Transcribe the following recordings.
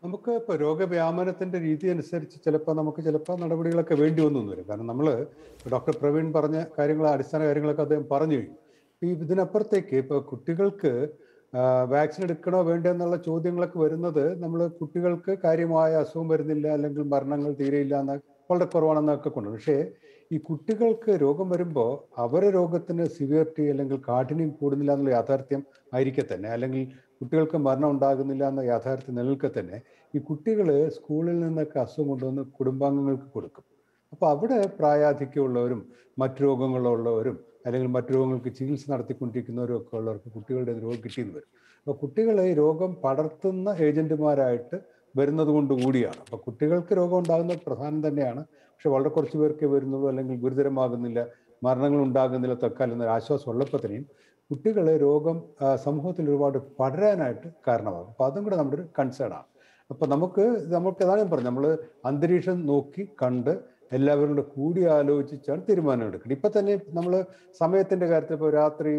നമുക്ക് ഇപ്പോൾ രോഗവ്യാപനത്തിന്റെ രീതി അനുസരിച്ച് ചിലപ്പോൾ നമുക്ക് ചിലപ്പോൾ നടപടികളൊക്കെ വേണ്ടി വന്നു എന്ന് വരും കാരണം നമ്മൾ ഡോക്ടർ പ്രവീൺ പറഞ്ഞ കാര്യങ്ങൾ അടിസ്ഥാന കാര്യങ്ങളൊക്കെ അദ്ദേഹം പറഞ്ഞു കഴിഞ്ഞു ഈ ഇതിനപ്പുറത്തേക്ക് ഇപ്പോൾ കുട്ടികൾക്ക് വാക്സിൻ എടുക്കണോ വേണ്ടോ എന്നുള്ള ചോദ്യങ്ങളൊക്കെ വരുന്നത് നമ്മൾ കുട്ടികൾക്ക് കാര്യമായ അസുഖം വരുന്നില്ല അല്ലെങ്കിൽ മരണങ്ങൾ തീരെയില്ല എന്ന വളരെ കുറവാണെന്നൊക്കെ കൊണ്ട് പക്ഷേ ഈ കുട്ടികൾക്ക് രോഗം വരുമ്പോൾ അവരെ രോഗത്തിന് സിവിയറിറ്റി അല്ലെങ്കിൽ കാഠിന്യം കൂടുന്നില്ല എന്നുള്ള യാഥാർത്ഥ്യം ആയിരിക്കെ തന്നെ അല്ലെങ്കിൽ കുട്ടികൾക്ക് മരണം ഉണ്ടാകുന്നില്ല എന്ന യാഥാർത്ഥ്യം നിലനിൽക്കെ തന്നെ ഈ കുട്ടികൾ സ്കൂളിൽ നിന്നൊക്കെ അസുഖം കൊണ്ടുവന്ന് കുടുംബാംഗങ്ങൾക്ക് കൊടുക്കും അപ്പോൾ അവിടെ പ്രായാധിക്യമുള്ളവരും മറ്റു രോഗങ്ങളുള്ളവരും അല്ലെങ്കിൽ മറ്റു രോഗങ്ങൾക്ക് ചികിത്സ നടത്തിക്കൊണ്ടിരിക്കുന്നവരും ഒക്കെ ഉള്ളവർക്ക് കുട്ടികളുടെ രോഗം കിട്ടിയെന്ന് വരും അപ്പോൾ കുട്ടികളെ ഈ രോഗം പടർത്തുന്ന ഏജന്റുമാരായിട്ട് വരുന്നത് കൊണ്ട് കൂടിയാണ് അപ്പോൾ കുട്ടികൾക്ക് രോഗം ഉണ്ടാകുന്നത് പ്രധാനം തന്നെയാണ് പക്ഷെ വളരെ കുറച്ച് പേർക്ക് വരുന്നുള്ളൂ അല്ലെങ്കിൽ ഗുരുതരമാകുന്നില്ല മരണങ്ങൾ ഉണ്ടാകുന്നില്ല തൽക്കാലം എന്നൊരു ആശ്വാസം ഉള്ളപ്പോൾ തന്നെയും കുട്ടികളെ രോഗം സമൂഹത്തിൽ ഒരുപാട് പടരാനായിട്ട് കാരണമാകും അപ്പോൾ അതും കൂടെ നമ്മുടെ ഒരു കൺസേൺ ആണ് അപ്പോൾ നമുക്ക് നമുക്ക് അതാണ് ഞാൻ പറഞ്ഞത് നമ്മൾ അന്തരീക്ഷം നോക്കി കണ്ട് എല്ലാവരും കൂടെ കൂടി ആലോചിച്ചാണ് തീരുമാനം എടുക്കുന്നത് ഇപ്പം തന്നെ നമ്മൾ സമയത്തിൻ്റെ കാര്യത്തിൽ ഇപ്പോൾ രാത്രി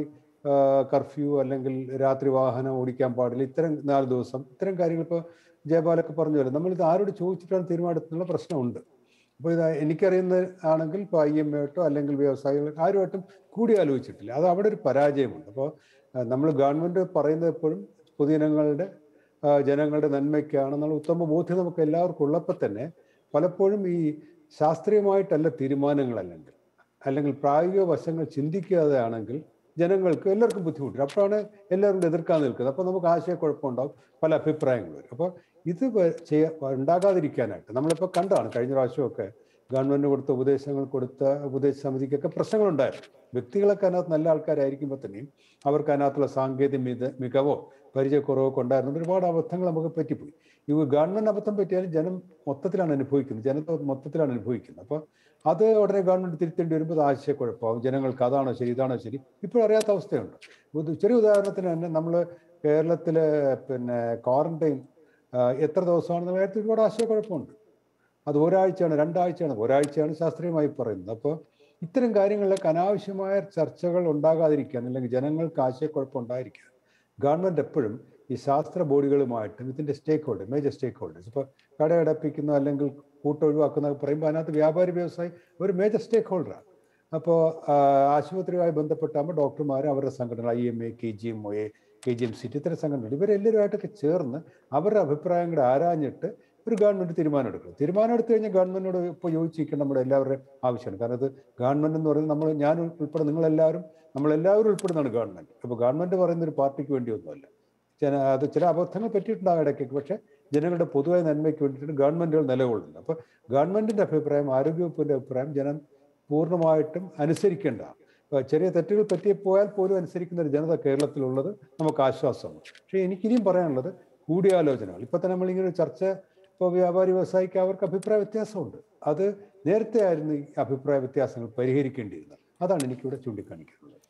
കർഫ്യൂ അല്ലെങ്കിൽ രാത്രി വാഹനം ഓടിക്കാൻ പാടില്ല ഇത്തരം നാല് ദിവസം ഇത്തരം കാര്യങ്ങൾ ഇപ്പോൾ ജയപാലൊക്കെ പറഞ്ഞു വരും നമ്മളിത് ആരോട് ചോദിച്ചിട്ടാണ് തീരുമാനത്തിനുള്ള പ്രശ്നമുണ്ട് അപ്പോൾ ഇത് എനിക്കറിയുന്ന ആണെങ്കിൽ ഇപ്പോൾ ഐ എം ആയിട്ടോ അല്ലെങ്കിൽ വ്യവസായികൾ ആരുമായിട്ടും കൂടി ആലോചിച്ചിട്ടില്ല അത് അവിടെ ഒരു പരാജയമുണ്ട് അപ്പോൾ നമ്മൾ ഗവൺമെൻറ് പറയുന്നത് എപ്പോഴും പൊതുജനങ്ങളുടെ ജനങ്ങളുടെ നന്മയ്ക്കാണെന്നുള്ള ഉത്തമ ബോധ്യം നമുക്ക് എല്ലാവർക്കും ഉള്ളപ്പോൾ തന്നെ പലപ്പോഴും ഈ ശാസ്ത്രീയമായിട്ടല്ല തീരുമാനങ്ങൾ അല്ലെങ്കിൽ അല്ലെങ്കിൽ പ്രായോഗിക വശങ്ങൾ ചിന്തിക്കാതെ ആണെങ്കിൽ ജനങ്ങൾക്ക് എല്ലാവർക്കും ബുദ്ധിമുട്ട് അപ്പോഴാണ് എല്ലാവരും എതിർക്കാൻ നിൽക്കുന്നത് അപ്പോൾ നമുക്ക് ആശയക്കുഴപ്പമുണ്ടാവും പല അഭിപ്രായങ്ങൾ വരും അപ്പോൾ ഇത് ചെയ്യ ഉണ്ടാകാതിരിക്കാനായിട്ട് നമ്മളിപ്പോൾ കണ്ടാണ് കഴിഞ്ഞ പ്രാവശ്യമൊക്കെ ഗവൺമെൻറ് കൊടുത്ത ഉപദേശങ്ങൾ കൊടുത്ത ഉപദേശ സമിതിക്കൊക്കെ പ്രശ്നങ്ങളുണ്ടായിരുന്നു വ്യക്തികളൊക്കെ അതിനകത്ത് നല്ല ആൾക്കാരായിരിക്കുമ്പോൾ തന്നെയും അവർക്ക് അതിനകത്തുള്ള സാങ്കേതിക മിത മികവോ പരിചയക്കുറവോ കൊണ്ടായിരുന്നു ഒരുപാട് അബദ്ധങ്ങൾ നമുക്ക് പറ്റിപ്പോയി ഈ ഗവൺമെൻറ് അബദ്ധം പറ്റിയാലും ജനം മൊത്തത്തിലാണ് അനുഭവിക്കുന്നത് ജനത്തെ മൊത്തത്തിലാണ് അനുഭവിക്കുന്നത് അപ്പോൾ അത് ഉടനെ ഗവൺമെൻറ് തിരുത്തേണ്ടി വരുമ്പോൾ അത് ആശയക്കുഴപ്പമാവും ജനങ്ങൾക്ക് അതാണോ ശരി ഇതാണോ ശരി ഇപ്പോഴും അറിയാത്ത അവസ്ഥയുണ്ട് ചെറിയ ഉദാഹരണത്തിന് തന്നെ നമ്മൾ കേരളത്തിലെ പിന്നെ ക്വാറന്റൈൻ എത്ര ദിവസമാണെന്ന് കാര്യത്തിൽ ഒരുപാട് ആശയക്കുഴപ്പമുണ്ട് അത് ഒരാഴ്ചയാണ് രണ്ടാഴ്ചയാണ് ഒരാഴ്ചയാണ് ശാസ്ത്രീയമായി പറയുന്നത് അപ്പോൾ ഇത്തരം കാര്യങ്ങളിലൊക്കെ അനാവശ്യമായ ചർച്ചകൾ ഉണ്ടാകാതിരിക്കാൻ അല്ലെങ്കിൽ ജനങ്ങൾക്ക് ആശയക്കുഴപ്പം ഉണ്ടായിരിക്കാൻ ഗവൺമെൻറ് എപ്പോഴും ഈ ശാസ്ത്ര ബോഡികളുമായിട്ടും ഇതിൻ്റെ stakeholder major stakeholders ഇപ്പോൾ കടയടപ്പിക്കുന്ന അല്ലെങ്കിൽ കൂട്ടം ഒഴിവാക്കുന്ന പറയുമ്പോൾ അതിനകത്ത് വ്യാപാരി വ്യവസായി ഒരു മേജർ സ്റ്റേക്ക് ഹോൾഡറാണ് അപ്പോൾ ആശുപത്രിയുമായി ബന്ധപ്പെട്ടാകുമ്പോൾ ഡോക്ടർമാർ അവരുടെ സംഘടനകൾ I M A K G M O A K G M CT ഇത്തരം സംഘടനകൾ ഇവരെല്ലാവരുമായിട്ടൊക്കെ ചേർന്ന് അവരുടെ അഭിപ്രായം കൂടെ ആരാഞ്ഞിട്ട് ഒരു ഗവൺമെൻറ് തീരുമാനം എടുക്കണം തീരുമാനം എടുത്തു കഴിഞ്ഞാൽ ഗവൺമെൻറ്റിനോട് ഇപ്പോൾ യോജിച്ചിരിക്കണം നമ്മുടെ എല്ലാവരുടെയും ആവശ്യമാണ് കാരണം ഇത് ഗവൺമെൻറ് എന്ന് പറയുന്നത് നമ്മൾ ഞാൻ ഉൾപ്പെടെ നിങ്ങളെല്ലാവരും നമ്മളെല്ലാവരും ഉൾപ്പെടുന്നതാണ് ഗവൺമെൻറ് അപ്പോൾ ഗവൺമെൻറ് പറയുന്ന ഒരു പാർട്ടിക്ക് വേണ്ടിയൊന്നുമല്ല ചില അത് ചില അബദ്ധങ്ങൾ പറ്റിയിട്ടുണ്ടാകും ഇടയ്ക്കൊക്കെ പക്ഷേ ജനങ്ങളുടെ പൊതുവായ നന്മയ്ക്ക് വേണ്ടിയിട്ട് ഗവൺമെൻറ്റുകൾ നിലകൊള്ളുന്നത് അപ്പോൾ ഗവൺമെൻറ്റിൻ്റെ അഭിപ്രായം ആരോഗ്യവകുപ്പിൻ്റെ അഭിപ്രായം ജനം പൂർണ്ണമായിട്ടും അനുസരിക്കേണ്ടതാണ് ചെറിയ തെറ്റുകൾ പറ്റിപ്പോയാൽ പോലും അനുസരിക്കുന്ന ഒരു ജനത കേരളത്തിലുള്ളത് നമുക്ക് ആശ്വാസമാണ് പക്ഷേ എനിക്കിനിയും പറയാനുള്ളത് കൂടിയാലോചനകൾ ഇപ്പം തന്നെ നമ്മളിങ്ങനെ ഒരു ചർച്ച ഇപ്പോൾ വ്യാപാരി വ്യവസായിക്ക് അവർക്ക് അഭിപ്രായ വ്യത്യാസമുണ്ട് അത് നേരത്തെ ആയിരുന്നു ഈ അഭിപ്രായ വ്യത്യാസങ്ങൾ പരിഹരിക്കേണ്ടിയിരുന്നത് അതാണ് എനിക്കിവിടെ ചൂണ്ടിക്കാണിക്കാനുള്ളത്